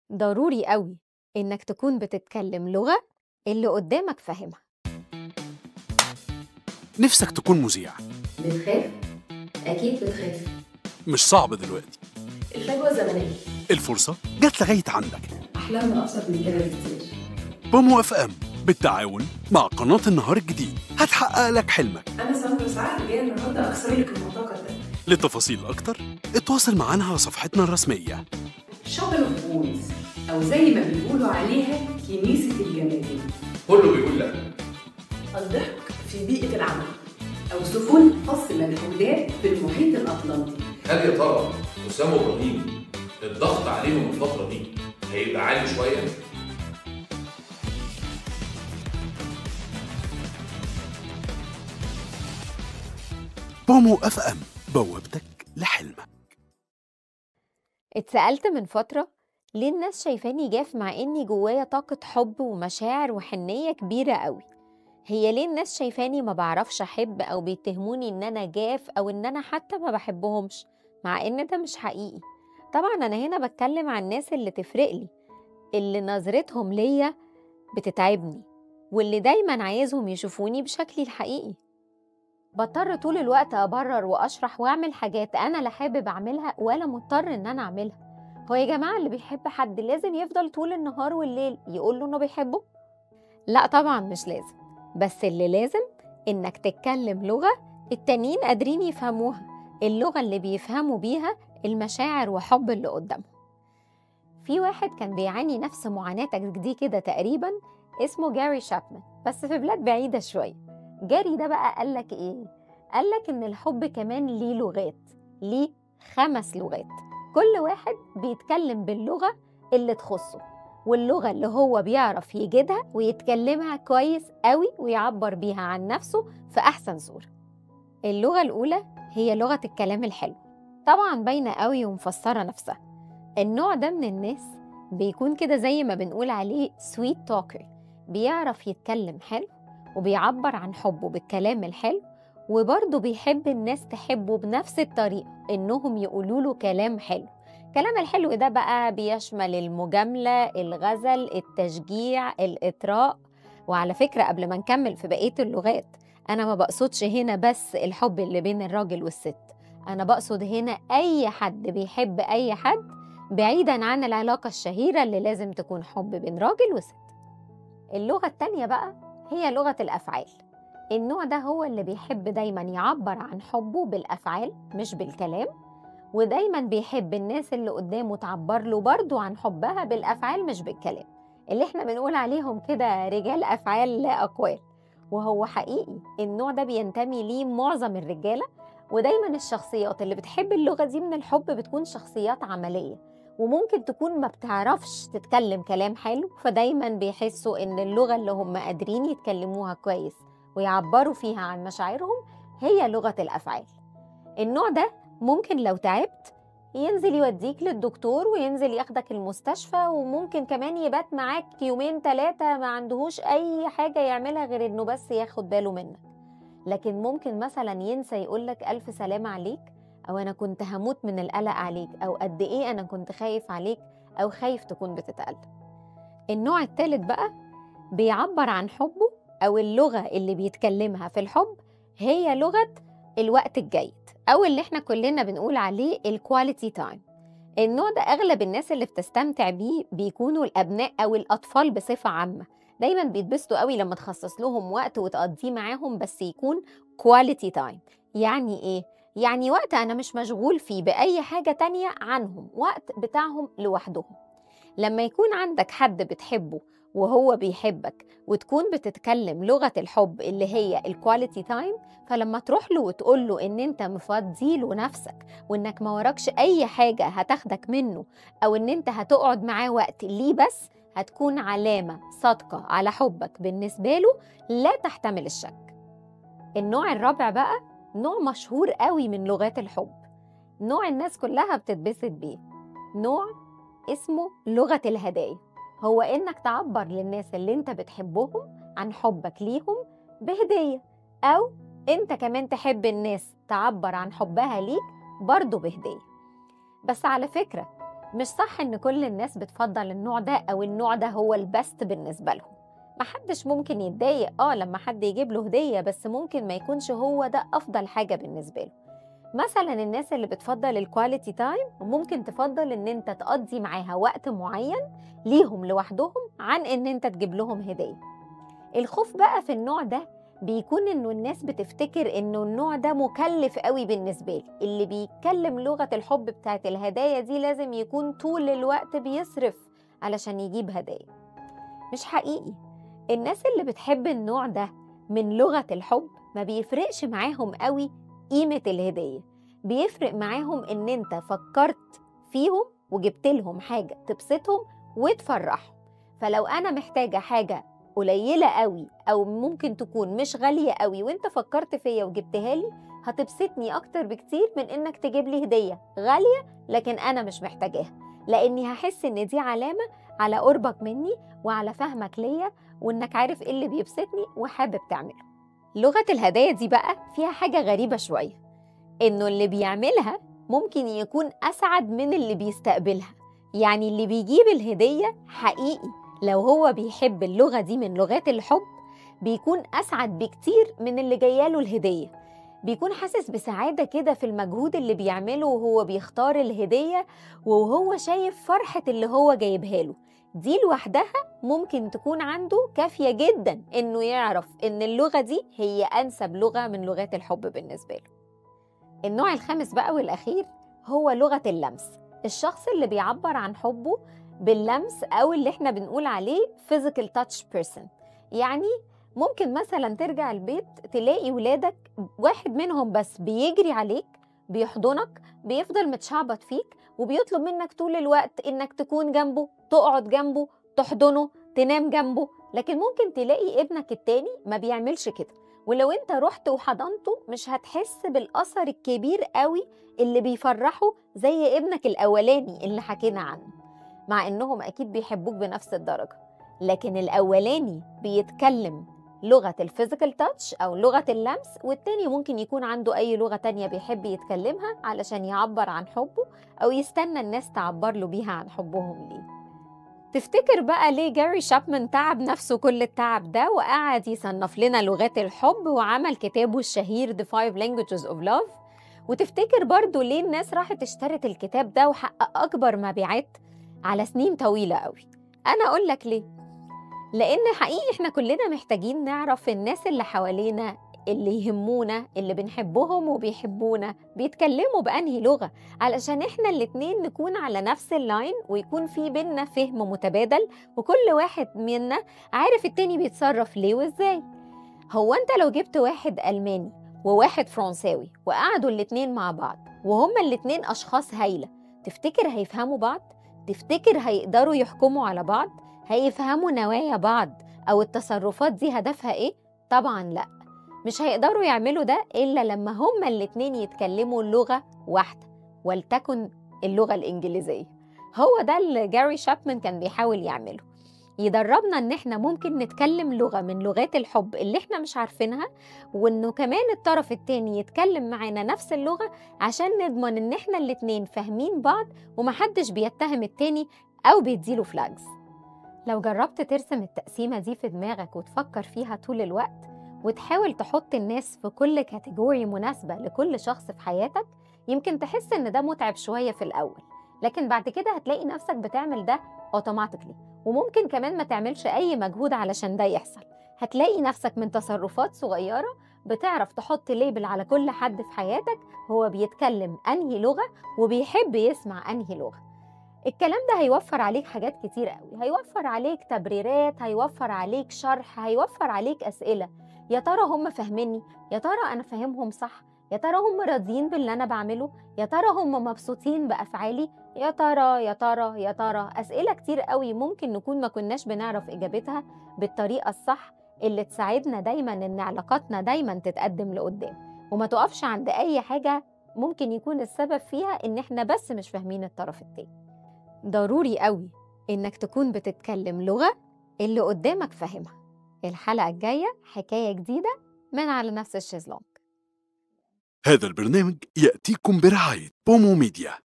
ضروري قوي إنك تكون بتتكلم لغة اللي قدامك فاهمها نفسك تكون مذيع بتخاف؟ أكيد بتخاف مش صعب دلوقتي الفجوة زمنية الفرصة جت لغاية عندك أحلامنا أبسط من كده بكتير بومو اف ام بالتعاون مع قناة النهار الجديد هتحقق لك حلمك أنا ساندرا سعد جاية النهاردة أكسر لك المعتقد ده لتفاصيل أكتر اتواصل معانا على صفحتنا الرسمية شابل اوف وونز أو زي ما بيقولوا عليها كنيسة الجماهير كله بيقول لا الضحك في بيئة العمل أو سفن فصل الحداد في المحيط الأطلنطي هل يا ترى اسامه وابراهيم الضغط عليهم الفتره دي هيبقى عالي شويه بومو اف ام بوابتك لحلمك اتسألت من فترة ليه الناس شايفاني جاف مع إني جوايا طاقة حب ومشاعر وحنية كبيرة قوي هي ليه الناس شايفاني ما بعرفش أحب أو بيتهموني إن أنا جاف أو إن أنا حتى ما بحبهمش مع إن ده مش حقيقي طبعا أنا هنا بتكلم عن الناس اللي تفرقلي اللي نظرتهم ليا بتتعبني واللي دايما عايزهم يشوفوني بشكلي الحقيقي بضطر طول الوقت أبرر وأشرح وأعمل حاجات أنا لا حابب أعملها ولا مضطر إن أنا أعملها هو يا جماعة اللي بيحب حد لازم يفضل طول النهار والليل يقول له إنه بيحبه؟ لا طبعا مش لازم بس اللي لازم إنك تتكلم لغة التانيين قادرين يفهموها اللغة اللي بيفهموا بيها المشاعر وحب اللي قدامهم في واحد كان بيعاني نفس معاناتك دي كده تقريبا اسمه جاري شابمان بس في بلاد بعيدة شوية جاري ده بقى قالك ايه؟ قالك ان الحب كمان ليه لغات ليه خمس لغات كل واحد بيتكلم باللغة اللي تخصه واللغة اللي هو بيعرف يجدها ويتكلمها كويس قوي ويعبر بيها عن نفسه في أحسن صورة اللغة الأولى هي لغة الكلام الحلو طبعا باينة قوي ومفسرة نفسها النوع ده من الناس بيكون كده زي ما بنقول عليه سويت توكر بيعرف يتكلم حلو وبيعبر عن حبه بالكلام الحلو وبرضه بيحب الناس تحبه بنفس الطريقة إنهم يقولوا له كلام حلو كلام الحلو ده بقى بيشمل المجاملة الغزل التشجيع الإطراء وعلى فكرة قبل ما نكمل في بقية اللغات أنا ما بقصدش هنا بس الحب اللي بين الراجل والست أنا بقصد هنا أي حد بيحب أي حد بعيدا عن العلاقة الشهيرة اللي لازم تكون حب بين راجل وست اللغة التانية بقى هي لغة الأفعال النوع ده هو اللي بيحب دايما يعبر عن حبه بالأفعال مش بالكلام ودايما بيحب الناس اللي قدامه تعبر له برضه عن حبها بالأفعال مش بالكلام اللي احنا بنقول عليهم كده رجال أفعال لا أقوال وهو حقيقي النوع ده بينتمي ليه معظم الرجالة ودايما الشخصيات اللي بتحب اللغة دي من الحب بتكون شخصيات عملية وممكن تكون ما بتعرفش تتكلم كلام حلو فدايما بيحسوا ان اللغة اللي هم قادرين يتكلموها كويس ويعبروا فيها عن مشاعرهم هي لغة الأفعال النوع ده ممكن لو تعبت ينزل يوديك للدكتور وينزل ياخدك المستشفى وممكن كمان يبات معاك يومين ثلاثة ما عندهوش أي حاجة يعملها غير إنه بس ياخد باله منك لكن ممكن مثلا ينسى يقولك ألف سلامة عليك أو أنا كنت هموت من القلق عليك أو قد إيه أنا كنت خايف عليك أو خايف تكون بتتقلب النوع الثالث بقى بيعبر عن حبه أو اللغة اللي بيتكلمها في الحب هي لغة الوقت الجيد أو اللي احنا كلنا بنقول عليه الكواليتي تايم النوع ده أغلب الناس اللي بتستمتع بيه بيكونوا الأبناء أو الأطفال بصفة عامة دايما بيتبسطوا قوي لما تخصص لهم وقت وتقضيه معاهم بس يكون كواليتي تايم يعني إيه؟ يعني وقت أنا مش مشغول فيه بأي حاجة تانية عنهم وقت بتاعهم لوحدهم لما يكون عندك حد بتحبه وهو بيحبك وتكون بتتكلم لغة الحب اللي هي الكواليتي تايم فلما تروح له وتقول له ان انت مفضي له نفسك وانك ما وراكش اي حاجة هتاخدك منه او ان انت هتقعد معاه وقت ليه بس هتكون علامة صادقة على حبك بالنسبة له لا تحتمل الشك النوع الرابع بقى نوع مشهور قوي من لغات الحب نوع الناس كلها بتتبسط بيه نوع اسمه لغة الهدايا هو إنك تعبر للناس اللي أنت بتحبهم عن حبك ليهم بهدية أو أنت كمان تحب الناس تعبر عن حبها ليك برضه بهدية بس على فكرة مش صح إن كل الناس بتفضل النوع ده أو النوع ده هو البست بالنسبة لهم محدش ممكن يتضايق اه لما حد يجيب له هدية بس ممكن ما يكونش هو ده أفضل حاجة بالنسبة له مثلا الناس اللي بتفضل الكواليتي تايم ممكن تفضل ان انت تقضي معاها وقت معين ليهم لوحدهم عن ان انت تجيب لهم هدية الخوف بقى في النوع ده بيكون انه الناس بتفتكر انه النوع ده مكلف قوي بالنسبه لي اللي بيتكلم لغه الحب بتاعت الهدايا دي لازم يكون طول الوقت بيصرف علشان يجيب هدايا مش حقيقي الناس اللي بتحب النوع ده من لغه الحب ما بيفرقش معاهم قوي قيمه الهديه بيفرق معاهم ان انت فكرت فيهم وجبت لهم حاجه تبسطهم وتفرحهم فلو انا محتاجه حاجه قليله قوي او ممكن تكون مش غاليه قوي وانت فكرت فيا وجبتها لي هتبسطني اكتر بكتير من انك تجيب لي هديه غاليه لكن انا مش محتاجاها لاني هحس ان دي علامه على قربك مني وعلى فهمك ليا وانك عارف ايه اللي بيبسطني وحابب تعمله لغه الهدايا دي بقى فيها حاجه غريبه شويه انه اللي بيعملها ممكن يكون اسعد من اللي بيستقبلها يعني اللي بيجيب الهديه حقيقي لو هو بيحب اللغة دي من لغات الحب بيكون أسعد بكتير من اللي جاياله الهدية بيكون حاسس بسعادة كده في المجهود اللي بيعمله وهو بيختار الهدية وهو شايف فرحة اللي هو جايبها له دي لوحدها ممكن تكون عنده كافية جدا إنه يعرف إن اللغة دي هي أنسب لغة من لغات الحب بالنسبة له النوع الخامس بقى والأخير هو لغة اللمس الشخص اللي بيعبر عن حبه باللمس او اللي احنا بنقول عليه physical touch person يعني ممكن مثلا ترجع البيت تلاقي ولادك واحد منهم بس بيجري عليك بيحضنك بيفضل متشعبط فيك وبيطلب منك طول الوقت انك تكون جنبه تقعد جنبه تحضنه تنام جنبه لكن ممكن تلاقي ابنك التاني ما بيعملش كده ولو انت رحت وحضنته مش هتحس بالاثر الكبير قوي اللي بيفرحه زي ابنك الاولاني اللي حكينا عنه مع انهم اكيد بيحبوك بنفس الدرجه لكن الاولاني بيتكلم لغه الفيزيكال تاتش او لغه اللمس والتاني ممكن يكون عنده اي لغه تانية بيحب يتكلمها علشان يعبر عن حبه او يستنى الناس تعبر له بيها عن حبهم ليه تفتكر بقى ليه جاري شابمان تعب نفسه كل التعب ده وقعد يصنف لنا لغات الحب وعمل كتابه الشهير The Five Languages of Love وتفتكر برضو ليه الناس راحت اشترت الكتاب ده وحقق أكبر مبيعات على سنين طويلة قوي أنا أقول لك ليه لأن حقيقي إحنا كلنا محتاجين نعرف الناس اللي حوالينا اللي يهمونا اللي بنحبهم وبيحبونا بيتكلموا بأنهي لغة علشان إحنا الاتنين نكون على نفس اللاين ويكون في بينا فهم متبادل وكل واحد منا عارف التاني بيتصرف ليه وإزاي هو أنت لو جبت واحد ألماني وواحد فرنساوي وقعدوا الاتنين مع بعض وهما الاتنين أشخاص هايلة تفتكر هيفهموا بعض؟ تفتكر هيقدروا يحكموا على بعض؟ هيفهموا نوايا بعض أو التصرفات دي هدفها إيه؟ طبعا لأ مش هيقدروا يعملوا ده إلا لما هما الاتنين يتكلموا لغة واحدة ولتكن اللغة الإنجليزية هو ده اللي جاري شابمان كان بيحاول يعمله يدربنا ان احنا ممكن نتكلم لغة من لغات الحب اللي احنا مش عارفينها وانه كمان الطرف التاني يتكلم معانا نفس اللغة عشان نضمن ان احنا الاتنين فاهمين بعض ومحدش بيتهم التاني او بيديله فلاجز لو جربت ترسم التقسيمة دي في دماغك وتفكر فيها طول الوقت وتحاول تحط الناس في كل كاتيجوري مناسبة لكل شخص في حياتك يمكن تحس ان ده متعب شوية في الأول لكن بعد كده هتلاقي نفسك بتعمل ده اوتوماتيكلي وممكن كمان ما تعملش أي مجهود علشان ده يحصل هتلاقي نفسك من تصرفات صغيرة بتعرف تحط ليبل على كل حد في حياتك هو بيتكلم أنهي لغة وبيحب يسمع أنهي لغة الكلام ده هيوفر عليك حاجات كتير قوي هيوفر عليك تبريرات هيوفر عليك شرح هيوفر عليك أسئلة يا ترى هم فاهميني يا ترى أنا فاهمهم صح يا ترى هم راضيين باللي أنا بعمله يا ترى هم مبسوطين بأفعالي يا ترى يا ترى يا ترى أسئلة كتير قوي ممكن نكون ما كناش بنعرف إجابتها بالطريقة الصح اللي تساعدنا دايما إن علاقاتنا دايما تتقدم لقدام وما تقفش عند أي حاجة ممكن يكون السبب فيها إن إحنا بس مش فاهمين الطرف التاني ضروري قوي إنك تكون بتتكلم لغة اللي قدامك فاهمها الحلقة الجاية حكاية جديدة من على نفس الشيزلونج هذا البرنامج يأتيكم برعاية بومو ميديا